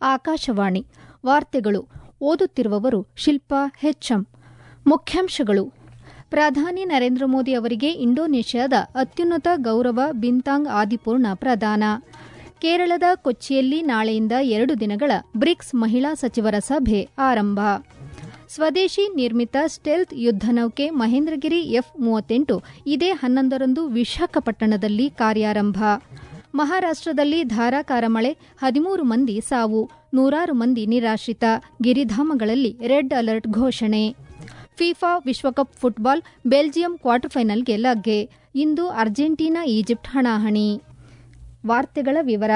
ಆಕಾಶವಾಣಿ ವಾರ್ತೆಗಳು ಓದುತ್ತಿರುವವರು ಶಿಲ್ಪಾ ಹೆಚ್ಎಂ ಮುಖ್ಯಾಂಶಗಳು ಪ್ರಧಾನಿ ನರೇಂದ್ರ ಮೋದಿ ಅವರಿಗೆ ಇಂಡೋನೇಷ್ಯಾದ ಅತ್ಯುನ್ನತ ಗೌರವ ಬಿಂತಾಂಗ್ ಆದಿಪೂರ್ಣ ಪ್ರದಾನ ಕೇರಳದ ಕೊಚ್ಚಿಯಲ್ಲಿ ನಾಳೆಯಿಂದ ಎರಡು ದಿನಗಳ ಬ್ರಿಕ್ಸ್ ಮಹಿಳಾ ಸಚಿವರ ಸಭೆ ಆರಂಭ ಸ್ವದೇಶಿ ನಿರ್ಮಿತ ಸ್ಟೆಲ್ತ್ ಯುದ್ದ ನೌಕೆ ಮಹೇಂದ್ರಗಿರಿ ಎಫ್ ಮೂವತ್ತೆಂಟು ಇದೇ ಹನ್ನೊಂದರಂದು ವಿಶಾಖಪಟ್ಟಣದಲ್ಲಿ ಕಾರ್ಯಾರಂಭ ಮಹಾರಾಷ್ಟದಲ್ಲಿ ಧಾರಾಕಾರ ಮಳೆ ಹದಿಮೂರು ಮಂದಿ ಸಾವು ನೂರಾರು ಮಂದಿ ನಿರಾಶ್ರಿತ ಗಿರಿಧಾಮಗಳಲ್ಲಿ ರೆಡ್ ಅಲರ್ಟ್ ಘೋಷಣೆ ಫಿಫಾ ವಿಶ್ವಕಪ್ ಫುಟ್ಬಾಲ್ ಬೆಲ್ಜಿಯಂ ಕ್ವಾರ್ಟರ್ ಫೈನಲ್ಗೆ ಲಗ್ಗೆ ಇಂದು ಅರ್ಜೆಂಟೀನಾ ಈಜಿಪ್ಟ್ ಹಣಾಹಣಿ ವಾರ್ತೆಗಳ ವಿವರ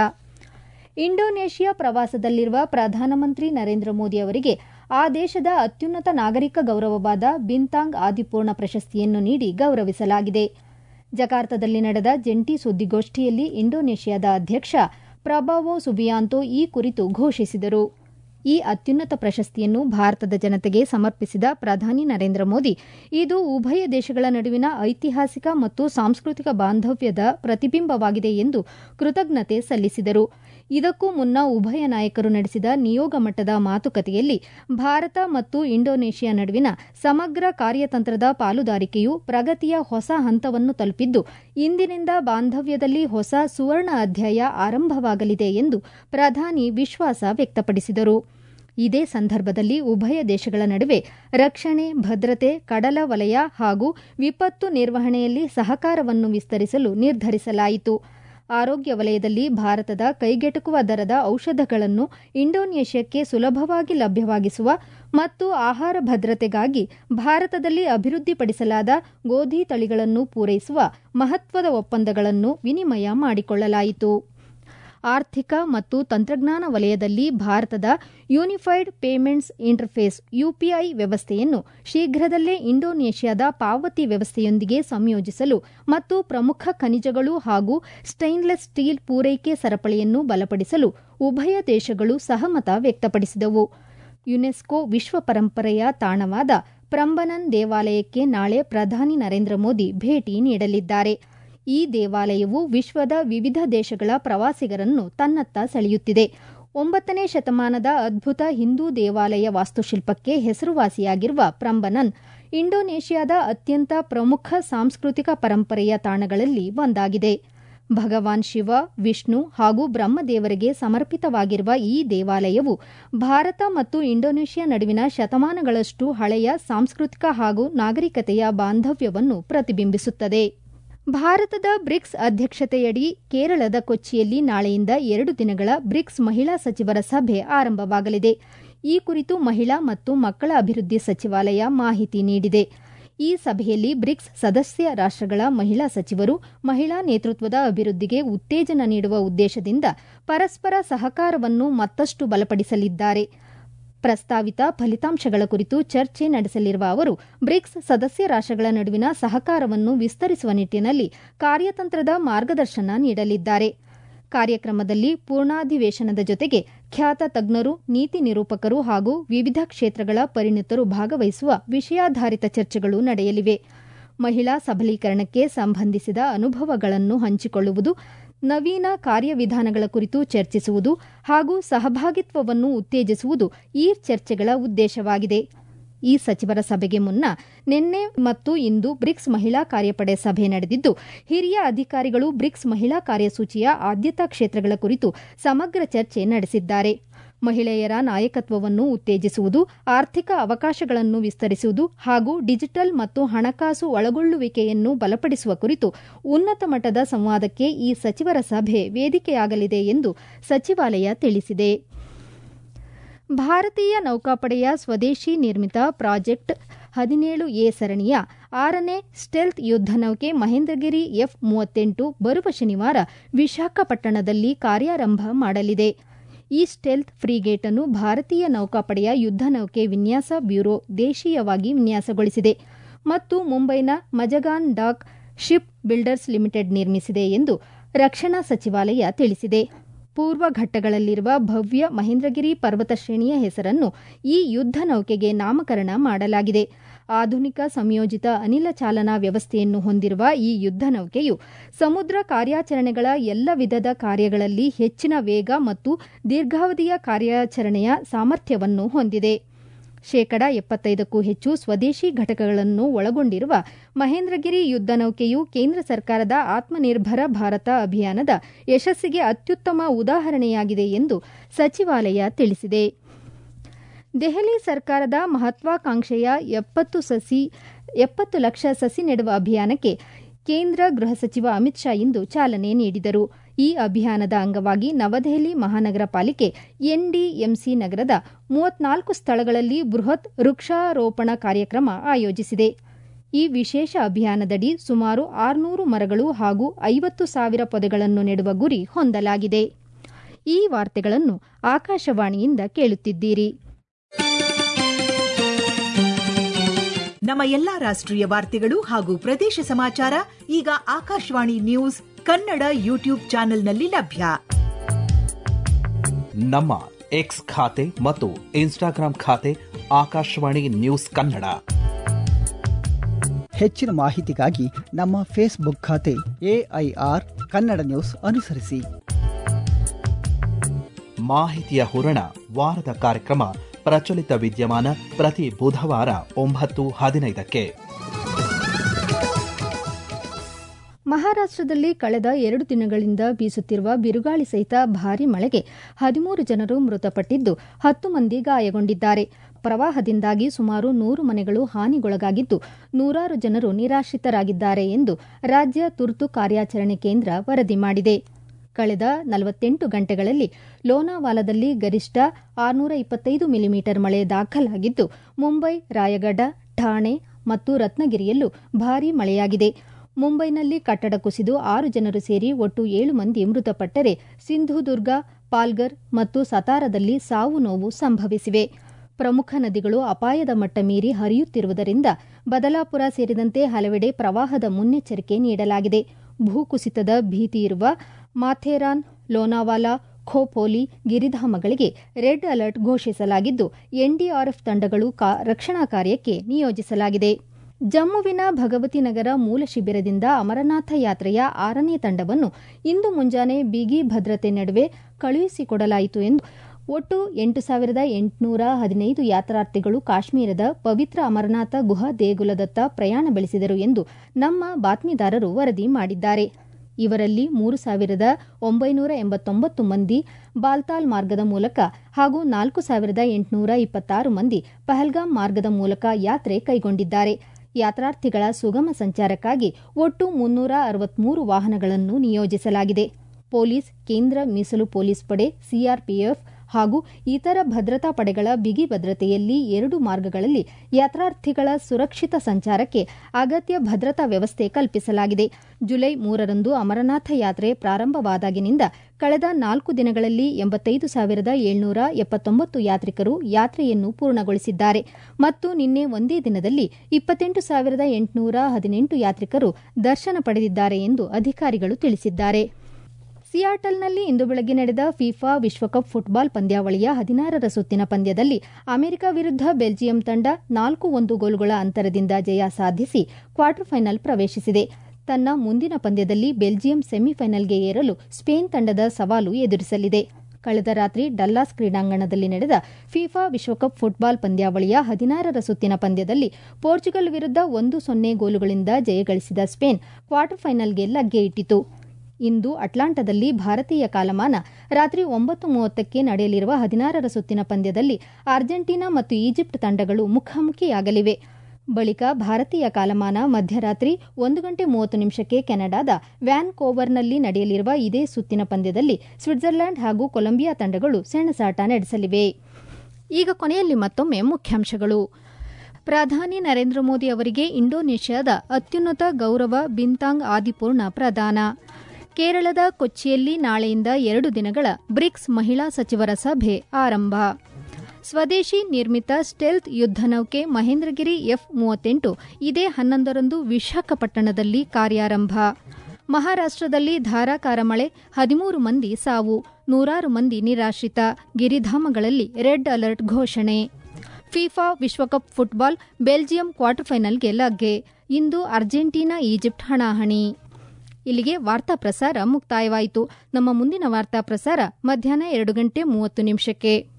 ಇಂಡೋನೇಷ್ಯಾ ಪ್ರವಾಸದಲ್ಲಿರುವ ಪ್ರಧಾನಮಂತ್ರಿ ನರೇಂದ್ರ ಮೋದಿ ಅವರಿಗೆ ಆ ದೇಶದ ಅತ್ಯುನ್ನತ ನಾಗರಿಕ ಗೌರವವಾದ ಬಿಂತಾಂಗ್ ಆದಿಪೂರ್ಣ ಪ್ರಶಸ್ತಿಯನ್ನು ನೀಡಿ ಗೌರವಿಸಲಾಗಿದೆ ಜಕಾರ್ತದಲ್ಲಿ ನಡೆದ ಜಂಟಿ ಸುದ್ದಿಗೋಷ್ಠಿಯಲ್ಲಿ ಇಂಡೋನೇಷ್ಯಾದ ಅಧ್ಯಕ್ಷ ಪ್ರಭಾವೋ ಸುಬಿಯಾಂತೋ ಈ ಕುರಿತು ಘೋಷಿಸಿದರು ಈ ಅತ್ಯುನ್ನತ ಪ್ರಶಸ್ತಿಯನ್ನು ಭಾರತದ ಜನತೆಗೆ ಸಮರ್ಪಿಸಿದ ಪ್ರಧಾನಿ ನರೇಂದ್ರ ಮೋದಿ ಇದು ಉಭಯ ದೇಶಗಳ ನಡುವಿನ ಐತಿಹಾಸಿಕ ಮತ್ತು ಸಾಂಸ್ಕೃತಿಕ ಬಾಂಧವ್ಯದ ಪ್ರತಿಬಿಂಬವಾಗಿದೆ ಎಂದು ಕೃತಜ್ಞತೆ ಸಲ್ಲಿಸಿದರು ಇದಕ್ಕೂ ಮುನ್ನ ಉಭಯ ನಾಯಕರು ನಡೆಸಿದ ನಿಯೋಗ ಮಟ್ಟದ ಮಾತುಕತೆಯಲ್ಲಿ ಭಾರತ ಮತ್ತು ಇಂಡೋನೇಷ್ಯಾ ನಡುವಿನ ಸಮಗ್ರ ಕಾರ್ಯತಂತ್ರದ ಪಾಲುದಾರಿಕೆಯು ಪ್ರಗತಿಯ ಹೊಸ ಹಂತವನ್ನು ತಲುಪಿದ್ದು ಇಂದಿನಿಂದ ಬಾಂಧವ್ಯದಲ್ಲಿ ಹೊಸ ಸುವರ್ಣ ಅಧ್ಯಾಯ ಆರಂಭವಾಗಲಿದೆ ಎಂದು ಪ್ರಧಾನಿ ವಿಶ್ವಾಸ ವ್ಯಕ್ತಪಡಿಸಿದರು ಇದೇ ಸಂದರ್ಭದಲ್ಲಿ ಉಭಯ ದೇಶಗಳ ನಡುವೆ ರಕ್ಷಣೆ ಭದ್ರತೆ ಕಡಲ ವಲಯ ಹಾಗೂ ವಿಪತ್ತು ನಿರ್ವಹಣೆಯಲ್ಲಿ ಸಹಕಾರವನ್ನು ವಿಸ್ತರಿಸಲು ನಿರ್ಧರಿಸಲಾಯಿತು ಆರೋಗ್ಯ ವಲಯದಲ್ಲಿ ಭಾರತದ ಕೈಗೆಟುಕುವ ದರದ ಔಷಧಗಳನ್ನು ಇಂಡೋನೇಷ್ಯಾಕ್ಕೆ ಸುಲಭವಾಗಿ ಲಭ್ಯವಾಗಿಸುವ ಮತ್ತು ಆಹಾರ ಭದ್ರತೆಗಾಗಿ ಭಾರತದಲ್ಲಿ ಅಭಿವೃದ್ಧಿಪಡಿಸಲಾದ ಗೋಧಿ ತಳಿಗಳನ್ನು ಪೂರೈಸುವ ಮಹತ್ವದ ಒಪ್ಪಂದಗಳನ್ನು ವಿನಿಮಯ ಮಾಡಿಕೊಳ್ಳಲಾಯಿತು ಆರ್ಥಿಕ ಮತ್ತು ತಂತ್ರಜ್ಞಾನ ವಲಯದಲ್ಲಿ ಭಾರತದ ಯೂನಿಫೈಡ್ ಪೇಮೆಂಟ್ಸ್ ಇಂಟರ್ಫೇಸ್ ಯುಪಿಐ ವ್ಯವಸ್ಥೆಯನ್ನು ಶೀಘ್ರದಲ್ಲೇ ಇಂಡೋನೇಷ್ಯಾದ ಪಾವತಿ ವ್ಯವಸ್ಥೆಯೊಂದಿಗೆ ಸಂಯೋಜಿಸಲು ಮತ್ತು ಪ್ರಮುಖ ಖನಿಜಗಳು ಹಾಗೂ ಸ್ಟೈನ್ಲೆಸ್ ಸ್ಟೀಲ್ ಪೂರೈಕೆ ಸರಪಳಿಯನ್ನು ಬಲಪಡಿಸಲು ಉಭಯ ದೇಶಗಳು ಸಹಮತ ವ್ಯಕ್ತಪಡಿಸಿದವು ಯುನೆಸ್ಕೋ ವಿಶ್ವ ಪರಂಪರೆಯ ತಾಣವಾದ ಪ್ರಂಬನನ್ ದೇವಾಲಯಕ್ಕೆ ನಾಳೆ ಪ್ರಧಾನಿ ನರೇಂದ್ರ ಮೋದಿ ಭೇಟಿ ನೀಡಲಿದ್ದಾರೆ ಈ ದೇವಾಲಯವು ವಿಶ್ವದ ವಿವಿಧ ದೇಶಗಳ ಪ್ರವಾಸಿಗರನ್ನು ತನ್ನತ್ತ ಸೆಳೆಯುತ್ತಿದೆ ಒಂಬತ್ತನೇ ಶತಮಾನದ ಅದ್ಭುತ ಹಿಂದೂ ದೇವಾಲಯ ವಾಸ್ತುಶಿಲ್ಪಕ್ಕೆ ಹೆಸರುವಾಸಿಯಾಗಿರುವ ಪ್ರಂಬನನ್ ಇಂಡೋನೇಷ್ಯಾದ ಅತ್ಯಂತ ಪ್ರಮುಖ ಸಾಂಸ್ಕೃತಿಕ ಪರಂಪರೆಯ ತಾಣಗಳಲ್ಲಿ ಒಂದಾಗಿದೆ ಭಗವಾನ್ ಶಿವ ವಿಷ್ಣು ಹಾಗೂ ಬ್ರಹ್ಮದೇವರಿಗೆ ಸಮರ್ಪಿತವಾಗಿರುವ ಈ ದೇವಾಲಯವು ಭಾರತ ಮತ್ತು ಇಂಡೋನೇಷ್ಯಾ ನಡುವಿನ ಶತಮಾನಗಳಷ್ಟು ಹಳೆಯ ಸಾಂಸ್ಕೃತಿಕ ಹಾಗೂ ನಾಗರಿಕತೆಯ ಬಾಂಧವ್ಯವನ್ನು ಪ್ರತಿಬಿಂಬಿಸುತ್ತದೆ ಭಾರತದ ಬ್ರಿಕ್ಸ್ ಅಧ್ಯಕ್ಷತೆಯಡಿ ಕೇರಳದ ಕೊಚ್ಚಿಯಲ್ಲಿ ನಾಳೆಯಿಂದ ಎರಡು ದಿನಗಳ ಬ್ರಿಕ್ಸ್ ಮಹಿಳಾ ಸಚಿವರ ಸಭೆ ಆರಂಭವಾಗಲಿದೆ ಈ ಕುರಿತು ಮಹಿಳಾ ಮತ್ತು ಮಕ್ಕಳ ಅಭಿವೃದ್ಧಿ ಸಚಿವಾಲಯ ಮಾಹಿತಿ ನೀಡಿದೆ ಈ ಸಭೆಯಲ್ಲಿ ಬ್ರಿಕ್ಸ್ ಸದಸ್ಯ ರಾಷ್ಟಗಳ ಮಹಿಳಾ ಸಚಿವರು ಮಹಿಳಾ ನೇತೃತ್ವದ ಅಭಿವೃದ್ಧಿಗೆ ಉತ್ತೇಜನ ನೀಡುವ ಉದ್ದೇಶದಿಂದ ಪರಸ್ಪರ ಸಹಕಾರವನ್ನು ಮತ್ತಷ್ಟು ಬಲಪಡಿಸಲಿದ್ದಾರೆ ಪ್ರಸ್ತಾವಿತ ಫಲಿತಾಂಶಗಳ ಕುರಿತು ಚರ್ಚೆ ನಡೆಸಲಿರುವ ಅವರು ಬ್ರಿಕ್ಸ್ ಸದಸ್ಯ ರಾಷ್ಟಗಳ ನಡುವಿನ ಸಹಕಾರವನ್ನು ವಿಸ್ತರಿಸುವ ನಿಟ್ಟಿನಲ್ಲಿ ಕಾರ್ಯತಂತ್ರದ ಮಾರ್ಗದರ್ಶನ ನೀಡಲಿದ್ದಾರೆ ಕಾರ್ಯಕ್ರಮದಲ್ಲಿ ಪೂರ್ಣಾಧಿವೇಶನದ ಜೊತೆಗೆ ಖ್ಯಾತ ತಜ್ಞರು ನೀತಿ ನಿರೂಪಕರು ಹಾಗೂ ವಿವಿಧ ಕ್ಷೇತ್ರಗಳ ಪರಿಣಿತರು ಭಾಗವಹಿಸುವ ವಿಷಯಾಧಾರಿತ ಚರ್ಚೆಗಳು ನಡೆಯಲಿವೆ ಮಹಿಳಾ ಸಬಲೀಕರಣಕ್ಕೆ ಸಂಬಂಧಿಸಿದ ಅನುಭವಗಳನ್ನು ಹಂಚಿಕೊಳ್ಳುವುದು ನವೀನ ಕಾರ್ಯವಿಧಾನಗಳ ಕುರಿತು ಚರ್ಚಿಸುವುದು ಹಾಗೂ ಸಹಭಾಗಿತ್ವವನ್ನು ಉತ್ತೇಜಿಸುವುದು ಈ ಚರ್ಚೆಗಳ ಉದ್ದೇಶವಾಗಿದೆ ಈ ಸಚಿವರ ಸಭೆಗೆ ಮುನ್ನ ನಿನ್ನೆ ಮತ್ತು ಇಂದು ಬ್ರಿಕ್ಸ್ ಮಹಿಳಾ ಕಾರ್ಯಪಡೆ ಸಭೆ ನಡೆದಿದ್ದು ಹಿರಿಯ ಅಧಿಕಾರಿಗಳು ಬ್ರಿಕ್ಸ್ ಮಹಿಳಾ ಕಾರ್ಯಸೂಚಿಯ ಆದ್ಯತಾ ಕ್ಷೇತ್ರಗಳ ಕುರಿತು ಸಮಗ್ರ ಚರ್ಚೆ ನಡೆಸಿದ್ದಾರೆ ಮಹಿಳೆಯರ ನಾಯಕತ್ವವನ್ನು ಉತ್ತೇಜಿಸುವುದು ಆರ್ಥಿಕ ಅವಕಾಶಗಳನ್ನು ವಿಸ್ತರಿಸುವುದು ಹಾಗೂ ಡಿಜಿಟಲ್ ಮತ್ತು ಹಣಕಾಸು ಒಳಗೊಳ್ಳುವಿಕೆಯನ್ನು ಬಲಪಡಿಸುವ ಕುರಿತು ಉನ್ನತ ಮಟ್ಟದ ಸಂವಾದಕ್ಕೆ ಈ ಸಚಿವರ ಸಭೆ ವೇದಿಕೆಯಾಗಲಿದೆ ಎಂದು ಸಚಿವಾಲಯ ತಿಳಿಸಿದೆ ಭಾರತೀಯ ನೌಕಾಪಡೆಯ ಸ್ವದೇಶಿ ನಿರ್ಮಿತ ಪ್ರಾಜೆಕ್ಟ್ ಹದಿನೇಳು ಎ ಸರಣಿಯ ಆರನೇ ಸ್ಟೆಲ್ತ್ ಯುದ್ದ ನೌಕೆ ಮಹೇಂದ್ರಗಿರಿ ಎಫ್ ಮೂವತ್ತೆಂಟು ಬರುವ ಶನಿವಾರ ವಿಶಾಖಪಟ್ಟಣದಲ್ಲಿ ಕಾರ್ಯಾರಂಭ ಮಾಡಲಿದೆ ಈ ಸ್ಟೆಲ್ತ್ ಫ್ರಿಗೇಟ್ ಅನ್ನು ಭಾರತೀಯ ನೌಕಾಪಡೆಯ ಯುದ್ದ ನೌಕೆ ವಿನ್ಯಾಸ ಬ್ಯೂರೋ ದೇಶೀಯವಾಗಿ ವಿನ್ಯಾಸಗೊಳಿಸಿದೆ ಮತ್ತು ಮುಂಬೈನ Mazagon dock ship builders limited ನಿರ್ಮಿಸಿದೆ ಎಂದು ರಕ್ಷಣಾ ಸಚಿವಾಲಯ ತಿಳಿಸಿದೆ ಪೂರ್ವ ಘಟ್ಟಗಳಲ್ಲಿರುವ ಭವ್ಯ ಮಹೇಂದ್ರಗಿರಿ ಪರ್ವತ ಶ್ರೇಣಿಯ ಹೆಸರನ್ನು ಈ ಯುದ್ದ ನೌಕೆಗೆ ನಾಮಕರಣ ಮಾಡಲಾಗಿದೆ ಆಧುನಿಕ ಸಂಯೋಜಿತ ಅನಿಲ ಚಾಲನಾ ವ್ಯವಸ್ಥೆಯನ್ನು ಹೊಂದಿರುವ ಈ ಯುದ್ಧ ನೌಕೆಯು ಸಮುದ್ರ ಕಾರ್ಯಾಚರಣೆಗಳ ಎಲ್ಲ ವಿಧದ ಕಾರ್ಯಗಳಲ್ಲಿ ಹೆಚ್ಚಿನ ವೇಗ ಮತ್ತು ದೀರ್ಘಾವಧಿಯ ಕಾರ್ಯಾಚರಣೆಯ ಸಾಮರ್ಥ್ಯವನ್ನು ಹೊಂದಿದೆ ಶೇಕಡ ಎಪ್ಪತ್ತೈದಕ್ಕೂ ಹೆಚ್ಚು ಸ್ವದೇಶಿ ಘಟಕಗಳನ್ನು ಒಳಗೊಂಡಿರುವ ಮಹೇಂದ್ರಗಿರಿ ಯುದ್ಧ ನೌಕೆಯು ಕೇಂದ್ರ ಸರ್ಕಾರದ ಆತ್ಮನಿರ್ಭರ ಭಾರತ ಅಭಿಯಾನದ ಯಶಸ್ಸಿಗೆ ಅತ್ಯುತ್ತಮ ಉದಾಹರಣೆಯಾಗಿದೆ ಎಂದು ಸಚಿವಾಲಯ ತಿಳಿಸಿದೆ ದೆಹಲಿ ಸರ್ಕಾರದ ಮಹತ್ವಾಕಾಂಕ್ಷೆಯ ಎಪ್ಪತ್ತು ಸಸಿ ಎಪ್ಪತ್ತು ಲಕ್ಷ ಸಸಿ ನೆಡುವ ಅಭಿಯಾನಕ್ಕೆ ಕೇಂದ್ರ ಗೃಹ ಸಚಿವ ಅಮಿತ್ ಶಾ ಇಂದು ಚಾಲನೆ ನೀಡಿದರು ಈ ಅಭಿಯಾನದ ಅಂಗವಾಗಿ ನವದೆಹಲಿ ಮಹಾನಗರ ಪಾಲಿಕೆ ಎನ್ಡಿಎಂಸಿ ನಗರದ ಮೂವತ್ನಾಲ್ಕು ಸ್ಥಳಗಳಲ್ಲಿ ಬೃಹತ್ ವೃಕ್ಷಾರೋಪಣ ಕಾರ್ಯಕ್ರಮ ಆಯೋಜಿಸಿದೆ ಈ ವಿಶೇಷ ಅಭಿಯಾನದಡಿ ಸುಮಾರು ಆರುನೂರು ಮರಗಳು ಹಾಗೂ ಐವತ್ತು ಸಾವಿರ ಪೊದೆಗಳನ್ನು ನೆಡುವ ಗುರಿ ಹೊಂದಲಾಗಿದೆ ಈ ವಾರ್ತೆಗಳನ್ನು ಆಕಾಶವಾಣಿಯಿಂದ ಕೇಳುತ್ತಿದ್ದೀರಿ ನಮ್ಮ ಎಲ್ಲಾ ರಾಷ್ಟ್ರೀಯ ವಾರ್ತೆಗಳು ಹಾಗೂ ಪ್ರದೇಶ ಸಮಾಚಾರ ಈಗ ಆಕಾಶವಾಣಿ ನ್ಯೂಸ್ ಕನ್ನಡ ಯೂಟ್ಯೂಬ್ ಚಾನೆಲ್ನಲ್ಲಿ ಲಭ್ಯ ನಮ್ಮ ಎಕ್ಸ್ ಖಾತೆ ಮತ್ತು ಇನ್ಸ್ಟಾಗ್ರಾಂ ಖಾತೆ ಆಕಾಶವಾಣಿ ನ್ಯೂಸ್ ಕನ್ನಡ ಹೆಚ್ಚಿನ ಮಾಹಿತಿಗಾಗಿ ನಮ್ಮ ಫೇಸ್ಬುಕ್ ಖಾತೆ ಎಐಆರ್ ಕನ್ನಡ ನ್ಯೂಸ್ ಅನುಸರಿಸಿ ಮಾಹಿತಿಯ ಹೂರಣ ವಾರದ ಕಾರ್ಯಕ್ರಮ ಪ್ರಚಲಿತ ವಿದ್ಯಮಾನ ಪ್ರತಿ ಬುಧವಾರ ಒಂಬತ್ತು ಹದಿನೈದಕ್ಕೆ ಮಹಾರಾಷ್ಟದಲ್ಲಿ ಕಳೆದ ಎರಡು ದಿನಗಳಿಂದ ಬೀಸುತ್ತಿರುವ ಬಿರುಗಾಳಿ ಸಹಿತ ಭಾರೀ ಮಳೆಗೆ ಹದಿಮೂರು ಜನರು ಮೃತಪಟ್ಟಿದ್ದು ಹತ್ತು ಮಂದಿ ಗಾಯಗೊಂಡಿದ್ದಾರೆ ಪ್ರವಾಹದಿಂದಾಗಿ ಸುಮಾರು ನೂರು ಮನೆಗಳು ಹಾನಿಗೊಳಗಾಗಿದ್ದು ನೂರಾರು ಜನರು ನಿರಾಶ್ರಿತರಾಗಿದ್ದಾರೆ ಎಂದು ರಾಜ್ಯ ತುರ್ತು ಕಾರ್ಯಾಚರಣೆ ಕೇಂದ್ರ ವರದಿ ಮಾಡಿದೆ ಕಳೆದ ನಲವತ್ತೆಂಟು ಗಂಟೆಗಳಲ್ಲಿ ಲೋನಾವಾಲಾದಲ್ಲಿ ಗರಿಷ್ಠ ಆರುನೂರ ಇಪ್ಪತ್ತೈದು ಮಿಲಿಮೀಟರ್ ಮಳೆ ದಾಖಲಾಗಿದ್ದು ಮುಂಬೈ ರಾಯಗಢ ಠಾಣೆ ಮತ್ತು ರತ್ನಗಿರಿಯಲ್ಲೂ ಭಾರೀ ಮಳೆಯಾಗಿದೆ ಮುಂಬೈನಲ್ಲಿ ಕಟ್ಟಡ ಕುಸಿದು ಆರು ಜನರು ಸೇರಿ ಒಟ್ಟು ಏಳು ಮಂದಿ ಮೃತಪಟ್ಟರೆ ಸಿಂಧುದುರ್ಗ ಪಾಲ್ಗರ್ ಮತ್ತು ಸತಾರದಲ್ಲಿ ಸಾವು ನೋವು ಸಂಭವಿಸಿವೆ ಪ್ರಮುಖ ನದಿಗಳು ಅಪಾಯದ ಮಟ್ಟ ಮೀರಿ ಹರಿಯುತ್ತಿರುವುದರಿಂದ ಬದಲಾಪುರ ಸೇರಿದಂತೆ ಹಲವೆಡೆ ಪ್ರವಾಹದ ಮುನ್ನೆಚ್ಚರಿಕೆ ನೀಡಲಾಗಿದೆ ಭೂಕುಸಿತದ ಭೀತಿಯಿರುವ ಮಾಥೇರಾನ್ ಲೋನಾವಾಲಾ ಖೋಪೋಲಿ ಗಿರಿಧಾಮಗಳಿಗೆ ರೆಡ್ ಅಲರ್ಟ್ ಘೋಷಿಸಲಾಗಿದ್ದು ಎನ್ಡಿಆರ್ಎಫ್ ತಂಡಗಳು ರಕ್ಷಣಾ ಕಾರ್ಯಕ್ಕೆ ನಿಯೋಜಿಸಲಾಗಿದೆ ಜಮ್ಮುವಿನ ಭಗವತಿ ನಗರ ಮೂಲ ಶಿಬಿರದಿಂದ ಅಮರನಾಥ ಯಾತ್ರೆಯ ಆರನೇ ತಂಡವನ್ನು ಇಂದು ಮುಂಜಾನೆ ಬಿಗಿ ಭದ್ರತೆ ನಡುವೆ ಕಳುಹಿಸಿಕೊಡಲಾಯಿತು ಎಂದು ಒಟ್ಟು ಎಂಟು ಸಾವಿರದ ಎಂಟುನೂರ ಹದಿನೈದು ಯಾತ್ರಾರ್ಥಿಗಳು ಕಾಶ್ಮೀರದ ಪವಿತ್ರ ಅಮರನಾಥ ಗುಹಾ ದೇಗುಲದತ್ತ ಪ್ರಯಾಣ ಬೆಳೆಸಿದರು ಎಂದು ನಮ್ಮ ಬಾತ್ಮೀದಾರರು ವರದಿ ಮಾಡಿದ್ದಾರೆ ಇವರಲ್ಲಿ ಮೂರು ಸಾವಿರದ ಒಂಬೈನೂರ ಎಂಬತ್ತೊಂಬತ್ತು ಮಂದಿ ಬಾಲ್ತಾಲ್ ಮಾರ್ಗದ ಮೂಲಕ ಹಾಗೂ ನಾಲ್ಕು ಸಾವಿರದ ಎಂಟುನೂರ ಇಪ್ಪತ್ತಾರು ಮಂದಿ ಪಹಲ್ಗಾಮ್ ಮಾರ್ಗದ ಮೂಲಕ ಯಾತ್ರೆ ಕೈಗೊಂಡಿದ್ದಾರೆ ಯಾತ್ರಾರ್ಥಿಗಳ ಸುಗಮ ಸಂಚಾರಕ್ಕಾಗಿ ಒಟ್ಟು ಮುನ್ನೂರ ಅರವತ್ಮೂರು ವಾಹನಗಳನ್ನು ನಿಯೋಜಿಸಲಾಗಿದೆ ಪೊಲೀಸ್ ಕೇಂದ್ರ ಮೀಸಲು ಪೊಲೀಸ್ ಪಡೆ ಸಿಆರ್ಪಿಎಫ್ ಹಾಗೂ ಇತರ ಭದ್ರತಾ ಪಡೆಗಳ ಬಿಗಿ ಭದ್ರತೆಯಲ್ಲಿ ಎರಡು ಮಾರ್ಗಗಳಲ್ಲಿ ಯಾತ್ರಾರ್ಥಿಗಳ ಸುರಕ್ಷಿತ ಸಂಚಾರಕ್ಕೆ ಅಗತ್ಯ ಭದ್ರತಾ ವ್ಯವಸ್ಥೆ ಕಲ್ಪಿಸಲಾಗಿದೆ ಜುಲೈ ಮೂರರಂದು ಅಮರನಾಥ ಯಾತ್ರೆ ಪ್ರಾರಂಭವಾದಾಗಿನಿಂದ ಕಳೆದ ನಾಲ್ಕು ದಿನಗಳಲ್ಲಿ ಎಂಬತ್ತೈದು ಸಾವಿರದ ಏಳ್ನೂರ ಎಪ್ಪತ್ತೊಂಬತ್ತು ಯಾತ್ರಿಕರು ಯಾತ್ರೆಯನ್ನು ಪೂರ್ಣಗೊಳಿಸಿದ್ದಾರೆ ಮತ್ತು ನಿನ್ನೆ ಒಂದೇ ದಿನದಲ್ಲಿ ಇಪ್ಪತ್ತೆಂಟು ಸಾವಿರದ ಎಂಟುನೂರ ಹದಿನೆಂಟು ಯಾತ್ರಿಕರು ದರ್ಶನ ಪಡೆದಿದ್ದಾರೆ ಎಂದು ಅಧಿಕಾರಿಗಳು ತಿಳಿಸಿದ್ದಾರೆ ಸಿಯಾಟಲ್ನಲ್ಲಿ ಇಂದು ಬೆಳಗ್ಗೆ ನಡೆದ ಫಿಫಾ ವಿಶ್ವಕಪ್ ಫುಟ್ಬಾಲ್ ಪಂದ್ಯಾವಳಿಯ ಹದಿನಾರರ ಸುತ್ತಿನ ಪಂದ್ಯದಲ್ಲಿ ಅಮೆರಿಕ ವಿರುದ್ಧ ಬೆಲ್ಜಿಯಂ ತಂಡ ನಾಲ್ಕು ಒಂದು ಗೋಲುಗಳ ಅಂತರದಿಂದ ಜಯ ಸಾಧಿಸಿ ಕ್ವಾರ್ಟರ್ ಫೈನಲ್ ಪ್ರವೇಶಿಸಿದೆ ತನ್ನ ಮುಂದಿನ ಪಂದ್ಯದಲ್ಲಿ ಬೆಲ್ಜಿಯಂ ಸೆಮಿಫೈನಲ್ಗೆ ಏರಲು ಸ್ಪೇನ್ ತಂಡದ ಸವಾಲು ಎದುರಿಸಲಿದೆ ಕಳೆದ ರಾತ್ರಿ ಡಲ್ಲಾಸ್ ಕ್ರೀಡಾಂಗಣದಲ್ಲಿ ನಡೆದ ಫಿಫಾ ವಿಶ್ವಕಪ್ ಫುಟ್ಬಾಲ್ ಪಂದ್ಯಾವಳಿಯ ಹದಿನಾರರ ಸುತ್ತಿನ ಪಂದ್ಯದಲ್ಲಿ ಪೋರ್ಚುಗಲ್ ವಿರುದ್ಧ ಒಂದು ಸೊನ್ನೆ ಗೋಲುಗಳಿಂದ ಜಯಗಳಿಸಿದ ಸ್ಪೇನ್ ಕ್ವಾರ್ಟರ್ ಫೈನಲ್ಗೆ ಲಗ್ಗೆ ಇಟ್ಟಿತು ಇಂದು ಅಟ್ಲಾಂಟಾದಲ್ಲಿ ಭಾರತೀಯ ಕಾಲಮಾನ ರಾತ್ರಿ ಒಂಬತ್ತು ಮೂವತ್ತಕ್ಕೆ ನಡೆಯಲಿರುವ ಹದಿನಾರರ ಸುತ್ತಿನ ಪಂದ್ಯದಲ್ಲಿ ಅರ್ಜೆಂಟೀನಾ ಮತ್ತು ಈಜಿಪ್ಟ್ ತಂಡಗಳು ಮುಖಾಮುಖಿಯಾಗಲಿವೆ ಬಳಿಕ ಭಾರತೀಯ ಕಾಲಮಾನ ಮಧ್ಯರಾತ್ರಿ ಒಂದು ಗಂಟೆ ಮೂವತ್ತು ನಿಮಿಷಕ್ಕೆ ಕೆನಡಾದ ವ್ಯಾನ್ ಕೋವರ್ನಲ್ಲಿ ನಡೆಯಲಿರುವ ಇದೇ ಸುತ್ತಿನ ಪಂದ್ಯದಲ್ಲಿ ಸ್ವಿಟ್ಜರ್ಲೆಂಡ್ ಹಾಗೂ ಕೊಲಂಬಿಯಾ ತಂಡಗಳು ಸೆಣಸಾಟ ನಡೆಸಲಿವೆ ಈಗ ಕೊನೆಯಲ್ಲಿ ಮತ್ತೊಮ್ಮೆ ಮುಖ್ಯಾಂಶಗಳು ಪ್ರಧಾನಿ ನರೇಂದ್ರ ಮೋದಿ ಅವರಿಗೆ ಇಂಡೋನೇಷ್ಯಾದ ಅತ್ಯುನ್ನತ ಗೌರವ ಬಿಂತಾಂಗ್ ಆದಿಪೂರ್ಣ ಪ್ರದಾನ ಕೇರಳದ ಕೊಚ್ಚಿಯಲ್ಲಿ ನಾಳೆಯಿಂದ ಎರಡು ದಿನಗಳ ಬ್ರಿಕ್ಸ್ ಮಹಿಳಾ ಸಚಿವರ ಸಭೆ ಆರಂಭ ಸ್ವದೇಶಿ ನಿರ್ಮಿತ ಸ್ಟೆಲ್ತ್ ಯುದ್ಧ ನೌಕೆ ಮಹೇಂದ್ರಗಿರಿ ಎಫ್ ಮೂವತ್ತೆಂಟು ಇದೇ ಹನ್ನೊಂದರಂದು ವಿಶಾಖಪಟ್ಟಣದಲ್ಲಿ ಕಾರ್ಯಾರಂಭ ಮಹಾರಾಷ್ಟದಲ್ಲಿ ಧಾರಾಕಾರ ಮಳೆ ಹದಿಮೂರು ಮಂದಿ ಸಾವು ನೂರಾರು ಮಂದಿ ನಿರಾಶ್ರಿತ ಗಿರಿಧಾಮಗಳಲ್ಲಿ ರೆಡ್ ಅಲರ್ಟ್ ಘೋಷಣೆ ಫಿಫಾ ವಿಶ್ವಕಪ್ ಫುಟ್ಬಾಲ್ ಬೆಲ್ಜಿಯಂ ಕ್ವಾರ್ಟರ್ ಫೈನಲ್ಗೆ ಲಗ್ಗೆ ಇಂದು ಅರ್ಜೆಂಟೀನಾ ಈಜಿಪ್ಟ್ ಹಣಾಹಣಿ ಇಲ್ಲಿಗೆ ವಾರ್ತಾ ಪ್ರಸಾರ ಮುಕ್ತಾಯವಾಯಿತು ನಮ್ಮ ಮುಂದಿನ ವಾರ್ತಾ ಪ್ರಸಾರ ಮಧ್ಯಾಹ್ನ ಎರಡು ಗಂಟೆ ಮೂವತ್ತು ನಿಮಿಷಕ್ಕೆ